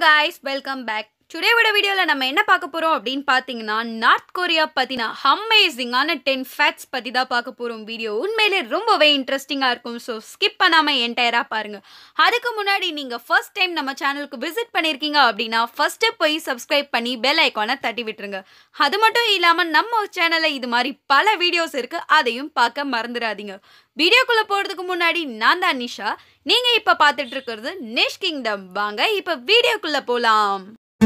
guys welcome back டுடேவோட வீடியோவில் நம்ம என்ன பார்க்க போகிறோம் அப்படின்னு பார்த்தீங்கன்னா நார்த் கொரியா பற்றின அமேசிங்கான டென் ஃபேக்ட்ஸ் பற்றி தான் பார்க்க போகிறோம் வீடியோ உண்மையிலே ரொம்பவே இன்ட்ரெஸ்டிங்காக இருக்கும் ஸோ ஸ்கிப் பண்ணாமல் என்டையராக பாருங்கள் அதுக்கு முன்னாடி நீங்கள் ஃபர்ஸ்ட் டைம் நம்ம சேனலுக்கு விசிட் பண்ணியிருக்கீங்க அப்படின்னா ஃபஸ்ட்டு போய் சப்ஸ்கிரைப் பண்ணி பெல் ஐக்கானை தட்டி விட்டுருங்க அது மட்டும் இல்லாமல் நம்ம சேனலில் இது மாதிரி பல வீடியோஸ் இருக்குது அதையும் பார்க்க மறந்துடாதீங்க வீடியோக்குள்ளே போகிறதுக்கு முன்னாடி நான் தான் நிஷா நீங்கள் இப்போ பார்த்துட்டு இருக்கிறது நிஷ் கிங்டம் வாங்க இப்போ வீடியோக்குள்ளே போகலாம்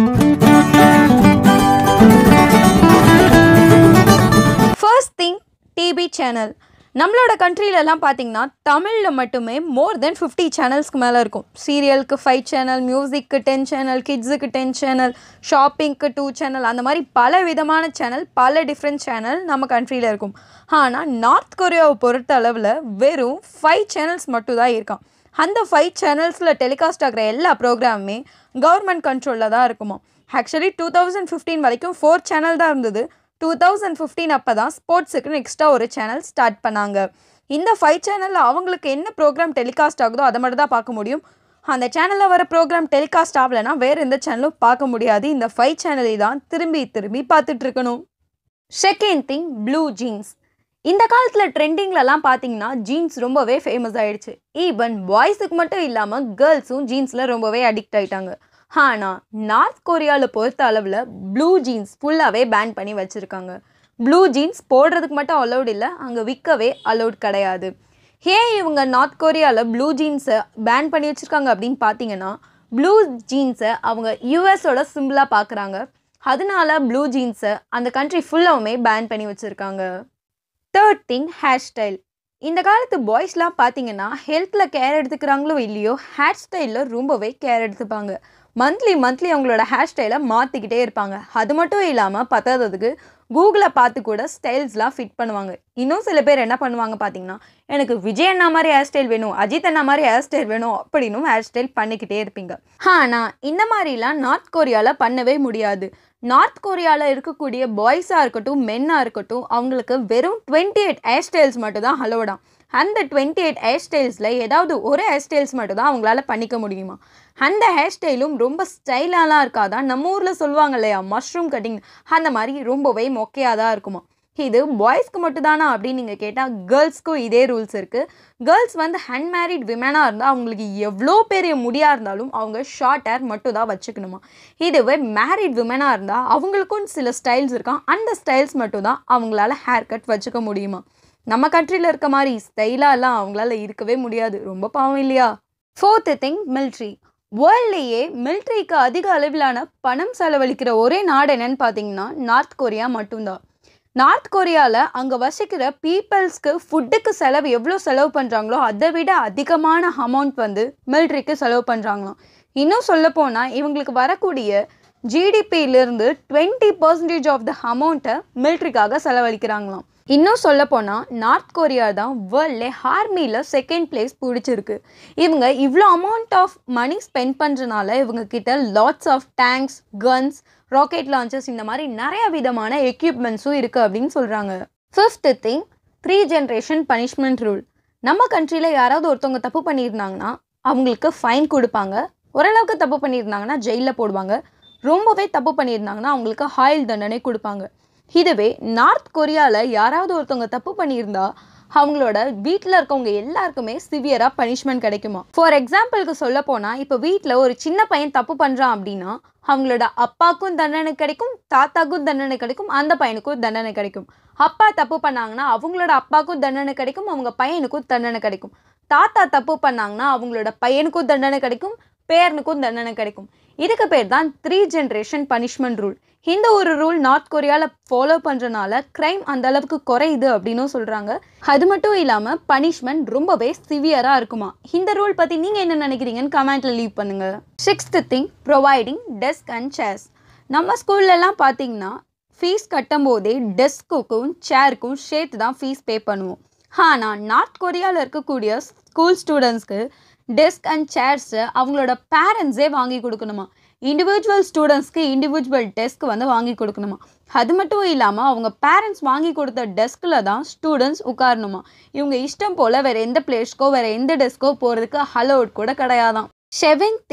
ஃபர்ஸ்ட் திங் டிவி சேனல் நம்மளோட கண்ட்ரிலலாம் பார்த்தீங்கன்னா தமிழில் மட்டுமே மோர் தென் ஃபிஃப்டி சேனல்ஸ்க்கு மேலே இருக்கும் சீரியலுக்கு ஃபைவ் சேனல் மியூசிக்கு டென் சேனல் கிட்ஸுக்கு டென் சேனல் ஷாப்பிங்க்கு டூ சேனல் அந்த மாதிரி பல விதமான சேனல் பல டிஃப்ரெண்ட் சேனல் நம்ம கண்ட்ரியில் இருக்கும் ஆனால் நார்த் கொரியாவை பொறுத்த அளவில் வெறும் ஃபைவ் சேனல்ஸ் மட்டும் தான் இருக்கான் அந்த ஃபைவ் சேனல்ஸில் டெலிகாஸ்ட் ஆகிற எல்லா ப்ரோக்ராமுமே கவர்மெண்ட் கண்ட்ரோலில் தான் இருக்குமா ஆக்சுவலி டூ தௌசண்ட் ஃபிஃப்டீன் வரைக்கும் ஃபோர் சேனல் தான் இருந்தது டூ தௌசண்ட் ஃபிஃப்டீன் அப்போ தான் ஸ்போர்ட்ஸுக்குன்னு எக்ஸ்ட்ரா ஒரு சேனல் ஸ்டார்ட் பண்ணாங்க இந்த ஃபைவ் சேனலில் அவங்களுக்கு என்ன ப்ரோக்ராம் டெலிகாஸ்ட் ஆகுதோ அதை மட்டும் தான் பார்க்க முடியும் அந்த சேனலில் வர ப்ரோக்ராம் டெலிகாஸ்ட் ஆகலைன்னா வேறு எந்த சேனலும் பார்க்க முடியாது இந்த ஃபைவ் சேனலை தான் திரும்பி திரும்பி பார்த்துட்டு இருக்கணும் செகண்ட் திங் ப்ளூ ஜீன்ஸ் இந்த காலத்தில் ட்ரெண்டிங்லலாம் பார்த்தீங்கன்னா ஜீன்ஸ் ரொம்பவே ஃபேமஸ் ஆயிடுச்சு ஈவன் பாய்ஸுக்கு மட்டும் இல்லாமல் கேர்ள்ஸும் ஜீன்ஸில் ரொம்பவே அடிக்ட் ஆயிட்டாங்க ஆனால் நார்த் கொரியாவில் பொறுத்த அளவில் ப்ளூ ஜீன்ஸ் ஃபுல்லாகவே பேன் பண்ணி வச்சுருக்காங்க ப்ளூ ஜீன்ஸ் போடுறதுக்கு மட்டும் அலௌட் இல்லை அங்கே விற்கவே அலௌட் கிடையாது ஏன் இவங்க நார்த் கொரியாவில் ப்ளூ ஜீன்ஸை பேன் பண்ணி வச்சுருக்காங்க அப்படின்னு பார்த்தீங்கன்னா ப்ளூ ஜீன்ஸை அவங்க யூஎஸோட சிம்பிளாக பார்க்குறாங்க அதனால ப்ளூ ஜீன்ஸை அந்த கண்ட்ரி ஃபுல்லாகவுமே பேன் பண்ணி வச்சுருக்காங்க தேர்ட் திங் ஹேர் ஸ்டைல் இந்த காலத்து பாய்ஸ்லாம் பார்த்தீங்கன்னா ஹெல்த்தில் கேர் எடுத்துக்கிறாங்களோ இல்லையோ ஹேர் ஸ்டைலில் ரொம்பவே கேர் எடுத்துப்பாங்க மந்த்லி மந்த்லி அவங்களோட ஹேர் ஸ்டைலை மாற்றிக்கிட்டே இருப்பாங்க அது மட்டும் இல்லாமல் பத்தாததுக்கு கூகுளை பார்த்து கூட ஸ்டைல்ஸ்லாம் ஃபிட் பண்ணுவாங்க இன்னும் சில பேர் என்ன பண்ணுவாங்க பார்த்தீங்கன்னா எனக்கு விஜய் அண்ணா மாதிரி ஹேர் ஸ்டைல் வேணும் அஜித் அண்ணா மாதிரி ஹேர் ஸ்டைல் வேணும் அப்படின்னும் ஹேர் ஸ்டைல் பண்ணிக்கிட்டே இருப்பீங்க ஆனால் இந்த மாதிரிலாம் நார்த் கொரியாவில் பண்ணவே முடியாது நார்த் கொரியாவில் இருக்கக்கூடிய பாய்ஸாக இருக்கட்டும் மென்னாக இருக்கட்டும் அவங்களுக்கு வெறும் டுவெண்ட்டி எயிட் ஹேர் ஸ்டைல்ஸ் மட்டும் தான் அலோடாம் அந்த டுவெண்ட்டி எயிட் ஹேர் ஸ்டைல்ஸில் ஏதாவது ஒரு ஹேர் ஸ்டைல்ஸ் மட்டும் தான் அவங்களால பண்ணிக்க முடியுமா அந்த ஹேர் ஸ்டைலும் ரொம்ப ஸ்டைலாலாம் இருக்காதான் நம்ம ஊரில் சொல்லுவாங்க இல்லையா மஷ்ரூம் கட்டிங் அந்த மாதிரி ரொம்பவே மொக்கையாக தான் இருக்குமா இது பாய்ஸ்க்கு மட்டும்தானா அப்படின்னு நீங்கள் கேட்டால் கேர்ள்ஸ்க்கும் இதே ரூல்ஸ் இருக்குது கேர்ள்ஸ் வந்து அன்மேரிட் விமனாக இருந்தால் அவங்களுக்கு எவ்வளோ பெரிய முடியாக இருந்தாலும் அவங்க ஷார்ட் ஹேர் மட்டும் தான் வச்சுக்கணுமா இதுவே மேரிட் விமனாக இருந்தால் அவங்களுக்கும் சில ஸ்டைல்ஸ் இருக்கான் அந்த ஸ்டைல்ஸ் மட்டும் தான் அவங்களால ஹேர் கட் வச்சுக்க முடியுமா நம்ம கண்ட்ரியில் இருக்க மாதிரி ஸ்டைலாலாம் அவங்களால இருக்கவே முடியாது ரொம்ப பாவம் இல்லையா ஃபோர்த்து திங் மில்ட்ரி வேர்ல்ட்லேயே மிலிட்ரிக்கு அதிக அளவிலான பணம் செலவழிக்கிற ஒரே நாடு என்னன்னு பார்த்தீங்கன்னா நார்த் கொரியா மட்டும்தான் நார்த் கொரியாவில் அங்கே வசிக்கிற பீப்புள்ஸ்க்கு ஃபுட்டுக்கு செலவு எவ்வளோ செலவு பண்ணுறாங்களோ அதை விட அதிகமான அமௌண்ட் வந்து மிலிட்ரிக்கு செலவு பண்ணுறாங்களாம் இன்னும் சொல்லப்போனால் இவங்களுக்கு வரக்கூடிய ஜிடிபியிலிருந்து டுவெண்ட்டி பர்சன்டேஜ் ஆஃப் த அமௌண்ட்டை மிலிட்ரிக்காக செலவழிக்கிறாங்களாம் இன்னும் சொல்லப்போனால் நார்த் கொரியா தான் வேர்ல்ட்லே ஆர்மியில் செகண்ட் பிளேஸ் பிடிச்சிருக்கு இவங்க இவ்வளோ அமௌண்ட் ஆஃப் மணி ஸ்பெண்ட் பண்ணுறனால இவங்க கிட்ட lots of tanks guns rocket launches இந்த மாதிரி நிறைய விதமான எக்யூப்மெண்ட்ஸும் இருக்குது அப்படின்னு சொல்கிறாங்க fifth thing three generation punishment rule நம்ம கண்ட்ரியில் யாராவது ஒருத்தவங்க தப்பு பண்ணியிருந்தாங்கன்னா அவங்களுக்கு ஃபைன் கொடுப்பாங்க ஓரளவுக்கு தப்பு பண்ணியிருந்தாங்கன்னா ஜெயிலில் போடுவாங்க ரொம்பவே தப்பு பண்ணியிருந்தாங்கன்னா அவங்களுக்கு ஆயுள் தண்டனை கொடுப்பாங்க இதுவே நார்த் கொரியாவில் யாராவது ஒருத்தவங்க தப்பு பண்ணியிருந்தா அவங்களோட வீட்டில் இருக்கவங்க எல்லாருக்குமே சிவியராக பனிஷ்மெண்ட் கிடைக்குமா ஃபார் எக்ஸாம்பிளுக்கு சொல்ல போனால் இப்போ வீட்டில் ஒரு சின்ன பையன் தப்பு பண்ணுறான் அப்படின்னா அவங்களோட அப்பாவுக்கும் தண்டனை கிடைக்கும் தாத்தாக்கும் தண்டனை கிடைக்கும் அந்த பையனுக்கும் தண்டனை கிடைக்கும் அப்பா தப்பு பண்ணாங்கன்னா அவங்களோட அப்பாவுக்கும் தண்டனை கிடைக்கும் அவங்க பையனுக்கும் தண்டனை கிடைக்கும் தாத்தா தப்பு பண்ணாங்கன்னா அவங்களோட பையனுக்கும் தண்டனை கிடைக்கும் பேரனுக்கும் தண்டனை கிடைக்கும் இதுக்கு பேர் தான் த்ரீ ஜென்ரேஷன் பனிஷ்மெண்ட் ரூல் இந்த ஒரு ரூல் நார்த் கொரியாவில் ஃபாலோ பண்ணுறனால க்ரைம் அந்த அளவுக்கு குறையுது அப்படின்னும் சொல்கிறாங்க அது மட்டும் இல்லாமல் பனிஷ்மெண்ட் ரொம்பவே சிவியராக இருக்குமா இந்த ரூல் பற்றி நீங்கள் என்ன நினைக்கிறீங்கன்னு கமெண்ட்டில் லீவ் பண்ணுங்கள் sixth thing providing desk and chairs நம்ம ஸ்கூல்லலாம் பார்த்தீங்கன்னா ஃபீஸ் கட்டும் போதே டெஸ்க்குக்கும் சேருக்கும் சேர்த்து தான் ஃபீஸ் பே பண்ணுவோம் ஆனால் நார்த் கொரியாவில் இருக்கக்கூடிய ஸ்கூல் ஸ்டூடெண்ட்ஸ்க்கு டெஸ்க் அண்ட் சேர்ஸை அவங்களோட பேரண்ட்ஸே வாங்கி கொடுக்கணுமா இண்டிவிஜுவல் ஸ்டூடெண்ட்ஸ்க்கு இண்டிவிஜுவல் டெஸ்க் வந்து வாங்கி கொடுக்கணுமா அது மட்டும் இல்லாமல் அவங்க பேரண்ட்ஸ் வாங்கி கொடுத்த டெஸ்கில் தான் ஸ்டூடெண்ட்ஸ் உட்காரணுமா இவங்க இஷ்டம் போல் வேறு எந்த பிளேஸ்க்கோ வேறு எந்த டெஸ்க்கோ போகிறதுக்கு அலோட் கூட கிடையாதான் seventh thing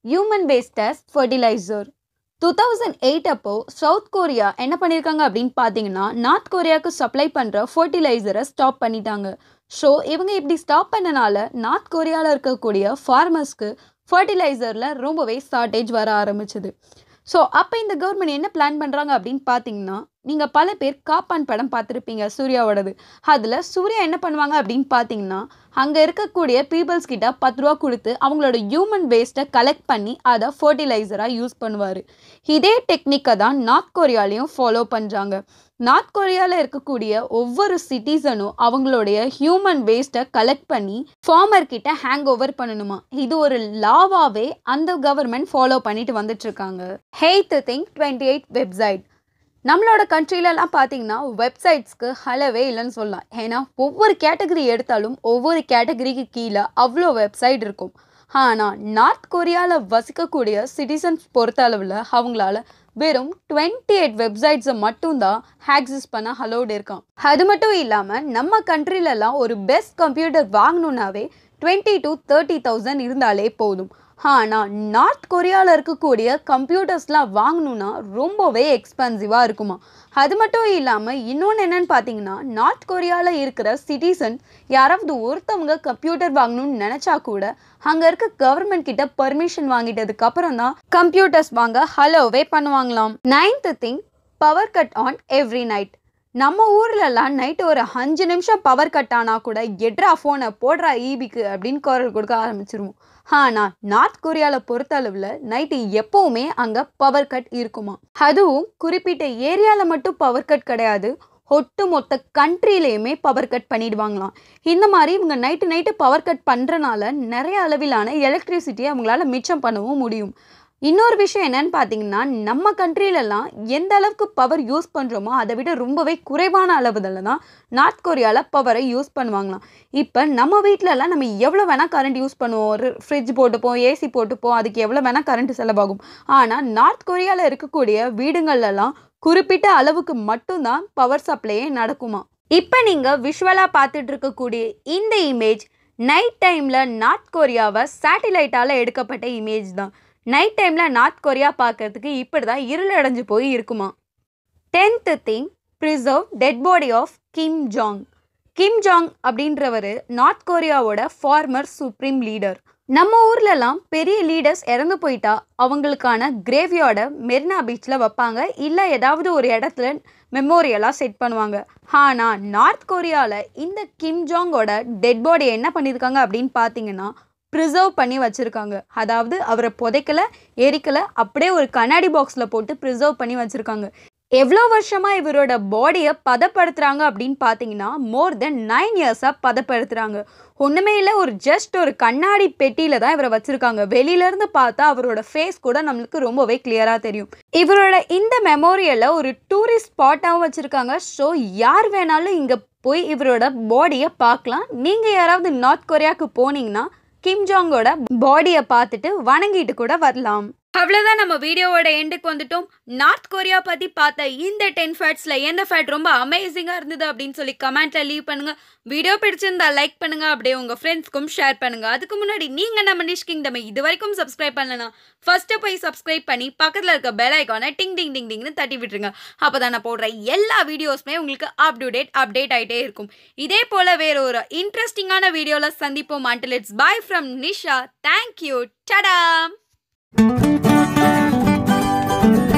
human waste as fertilizer two thousand eight அப்போ சவுத் கொரியா என்ன பண்ணியிருக்காங்க அப்படின்னு பார்த்தீங்கன்னா நார்த் கொரியாவுக்கு சப்ளை பண்ணுற ஃபர்டிலைசரை ஸ்டாப் பண்ணிட்டாங்க ஸோ இவங்க இப்படி ஸ்டாப் பண்ணனால நார்த் கொரியாவில் இருக்கக்கூடிய ஃபார்மர்ஸ்க்கு ஃபர்டிலைசரில் ரொம்பவே ஷார்ட்டேஜ் வர ஆரம்பிச்சுது ஸோ அப்போ இந்த கவர்மெண்ட் என்ன பிளான் பண்ணுறாங்க அப்படின்னு பார்த்தீங்கன்னா நீங்கள் பல பேர் காப்பான் படம் பார்த்துருப்பீங்க சூர்யாவோடது அதில் சூர்யா என்ன பண்ணுவாங்க அப்படின்னு பார்த்தீங்கன்னா அங்கே இருக்கக்கூடிய பீப்புள்ஸ் கிட்ட பத்து ரூபா கொடுத்து அவங்களோட ஹியூமன் வேஸ்ட்டை கலெக்ட் பண்ணி அதை ஃபர்டிலைசராக யூஸ் பண்ணுவார் இதே டெக்னிக்கை தான் நார்த் கொரியாலையும் ஃபாலோ பண்ணுறாங்க நார்த் கொரியாவில் இருக்கக்கூடிய ஒவ்வொரு சிட்டிசனும் அவங்களுடைய ஹியூமன் வேஸ்ட்டை கலெக்ட் பண்ணி ஃபார்மர் கிட்ட ஹேங் ஓவர் பண்ணணுமா இது ஒரு லாவாவே அந்த கவர்மெண்ட் ஃபாலோ பண்ணிட்டு வந்துட்டு இருக்காங்க eighth thing twenty eight website நம்மளோட கண்ட்ரிலலாம் பார்த்தீங்கன்னா வெப்சைட்ஸ்க்கு ஹலவே இல்லைன்னு சொல்லலாம் ஏன்னா ஒவ்வொரு கேட்டகரி எடுத்தாலும் ஒவ்வொரு கேட்டகரிக்கு கீழே அவ்வளோ வெப்சைட் இருக்கும் ஆனால் நார்த் கொரியாவில் வசிக்கக்கூடிய சிட்டிசன்ஸ் பொறுத்த அளவில் அவங்களால வெறும் டுவெண்ட்டி எயிட் வெப்சைட்ஸை மட்டும்தான் ஆக்சஸ் பண்ண ஹலோடு இருக்கான் அது மட்டும் இல்லாமல் நம்ம கண்ட்ரிலலாம் ஒரு பெஸ்ட் கம்ப்யூட்டர் வாங்கணுன்னாவே டுவெண்ட்டி டு தேர்ட்டி தௌசண்ட் இருந்தாலே போதும் ஆனால் நார்த் கொரியாவில் இருக்கக்கூடிய கம்ப்யூட்டர்ஸ்லாம் வாங்கணுன்னா ரொம்பவே எக்ஸ்பென்சிவாக இருக்குமா அது மட்டும் இல்லாமல் இன்னொன்று என்னன்னு பார்த்தீங்கன்னா நார்த் கொரியாவில் இருக்கிற சிட்டிசன் யாராவது ஒருத்தவங்க கம்ப்யூட்டர் வாங்கணும்னு நினச்சா கூட அங்கே இருக்க கவர்மெண்ட் கிட்ட பர்மிஷன் வாங்கிட்டதுக்கு அப்புறம் தான் கம்ப்யூட்டர்ஸ் வாங்க ஹலோவே பண்ணுவாங்களாம் ninth thing power cut on every night நம்ம ஊர்லலாம் நைட்டு ஒரு அஞ்சு நிமிஷம் பவர் கட் ஆனால் கூட எட்ரா ஃபோனை போடுறா ஈபிக்கு அப்படின்னு குரல் கொடுக்க ஆரம்பிச்சிருவோம் ஆனால் நார்த் கொரியாவில் பொறுத்தளவில் நைட்டு எப்போவுமே அங்கே பவர் கட் இருக்குமா அதுவும் குறிப்பிட்ட ஏரியாவில் மட்டும் பவர் கட் கிடையாது ஒட்டு மொத்த கண்ட்ரிலையுமே பவர் கட் பண்ணிடுவாங்களாம் இந்த மாதிரி இவங்க நைட்டு நைட்டு பவர் கட் பண்ணுறனால நிறைய அளவிலான எலக்ட்ரிசிட்டியை அவங்களால மிச்சம் பண்ணவும் முடியும் இன்னொரு விஷயம் என்னன்னு பார்த்தீங்கன்னா நம்ம கண்ட்ரிலலாம் எந்த அளவுக்கு பவர் யூஸ் பண்ணுறோமோ அதை விட ரொம்பவே குறைவான அளவுல தான் நார்த் கொரியாவில் பவரை யூஸ் பண்ணுவாங்களாம் இப்போ நம்ம வீட்டிலலாம் நம்ம எவ்வளோ வேணால் கரண்ட் யூஸ் பண்ணுவோம் ஒரு ஃப்ரிட்ஜ் போட்டுப்போம் ஏசி போட்டுப்போம் அதுக்கு எவ்வளோ வேணால் கரண்ட் செலவாகும் ஆனால் நார்த் கொரியாவில் இருக்கக்கூடிய வீடுங்கள்லாம் குறிப்பிட்ட அளவுக்கு மட்டும்தான் பவர் சப்ளையே நடக்குமா இப்போ நீங்கள் விஷுவலாக பார்த்துட்டு இருக்கக்கூடிய இந்த இமேஜ் நைட் டைமில் நார்த் கொரியாவை சேட்டிலைட்டால் எடுக்கப்பட்ட இமேஜ் தான் நைட் டைமில் நார்த் கொரியா பார்க்கறதுக்கு இப்படி தான் இருள் அடைஞ்சு போய் இருக்குமா tenth thing preserve dead body of Kim Jong Kim Jong அப்படின்றவர் நார்த் கொரியாவோட ஃபார்மர் சுப்ரீம் லீடர் நம்ம ஊர்லலாம் பெரிய லீடர்ஸ் இறந்து போயிட்டா அவங்களுக்கான கிரேவியோட மெரினா பீச்சில் வைப்பாங்க இல்லை ஏதாவது ஒரு இடத்துல மெமோரியலாக செட் பண்ணுவாங்க ஆனால் நார்த் கொரியாவில் இந்த கிம் ஜாங்கோட டெட் பாடி என்ன பண்ணியிருக்காங்க அப்படின்னு பார்த்தீங்கன்னா ப்ரிசர்வ் பண்ணி வச்சுருக்காங்க அதாவது அவரை புதைக்கல எரிக்கல அப்படியே ஒரு கண்ணாடி பாக்ஸில் போட்டு ப்ரிசர்வ் பண்ணி வச்சுருக்காங்க எவ்வளோ வருஷமாக இவரோட பாடியை பதப்படுத்துகிறாங்க அப்படின்னு பார்த்தீங்கன்னா மோர் தென் நைன் இயர்ஸாக பதப்படுத்துகிறாங்க ஒன்றுமே இல்லை ஒரு ஜஸ்ட் ஒரு கண்ணாடி பெட்டியில் தான் இவரை வச்சுருக்காங்க வெளியிலேருந்து பார்த்தா அவரோட ஃபேஸ் கூட நம்மளுக்கு ரொம்பவே கிளியராக தெரியும் இவரோட இந்த மெமோரியலை ஒரு டூரிஸ்ட் ஸ்பாட்டாகவும் வச்சுருக்காங்க ஸோ யார் வேணாலும் இங்கே போய் இவரோட பாடியை பார்க்கலாம் நீங்கள் யாராவது நார்த் கொரியாவுக்கு போனீங்கன்னா கிம் ஜாங்கோட பாடியை பார்த்துட்டு வணங்கிட்டு கூட வரலாம் அவ்வளோதான் நம்ம வீடியோவோட எண்டுக்கு வந்துட்டோம் நார்த் கொரியா பற்றி பார்த்த இந்த டென் ஃபேட்ஸில் எந்த ஃபேட் ரொம்ப அமேசிங்காக இருந்தது அப்படின்னு சொல்லி கமெண்ட்டில் லீவ் பண்ணுங்கள் வீடியோ பிடிச்சிருந்தா லைக் பண்ணுங்கள் அப்படியே உங்கள் ஃப்ரெண்ட்ஸ்க்கும் ஷேர் பண்ணுங்கள் அதுக்கு முன்னாடி நீங்கள் நம்ம நிஷ் கிங்டம் இது வரைக்கும் சப்ஸ்கிரைப் பண்ணலனா ஃபஸ்ட்டு போய் சப்ஸ்கிரைப் பண்ணி பக்கத்தில் இருக்க பெல் ஐக்கானை டிங் டிங் டிங் டிங்னு தட்டி விட்டுருங்க அப்போ தான் நான் போடுற எல்லா வீடியோஸுமே உங்களுக்கு அப் டு டேட் அப்டேட் ஆகிட்டே இருக்கும் இதே போல் வேற ஒரு இன்ட்ரெஸ்டிங்கான வீடியோவில் சந்திப்போம் until it's bye from Nisha thank you டடா